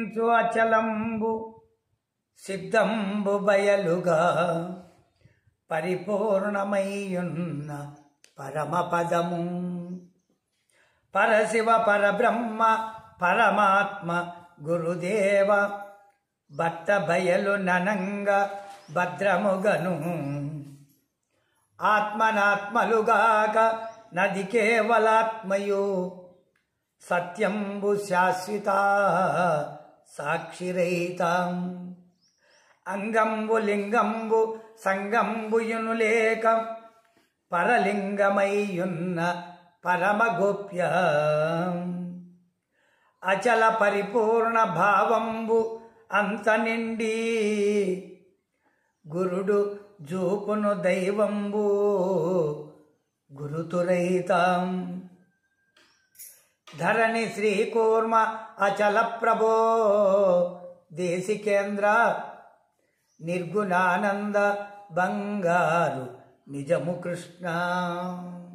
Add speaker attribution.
Speaker 1: వర్ణించు అచలంబు సిద్ధంబు బయలుగా పరిపూర్ణమయ్యున్న పరమపదము పరశివ పరబ్రహ్మ పరమాత్మ గురుదేవ భట్ట బయలు ననంగ భద్రముగను ఆత్మనాత్మలుగాక నది కేవలాత్మయు సత్యంబు శాశ్వత సాక్షిరహితం అంగంబు లింగంబు సంగంబుయును లేక పరలింగమయ్యున్న పరమగోప్య అచల పరిపూర్ణ భావంబు అంత నిండి గురుడు జూపును దైవంబు గురుతురహితం ధరణి శ్రీకూర్మ అచల ప్రభో దేశికేంద్ర నిర్గుణానంద బంగారు నిజము కృష్ణ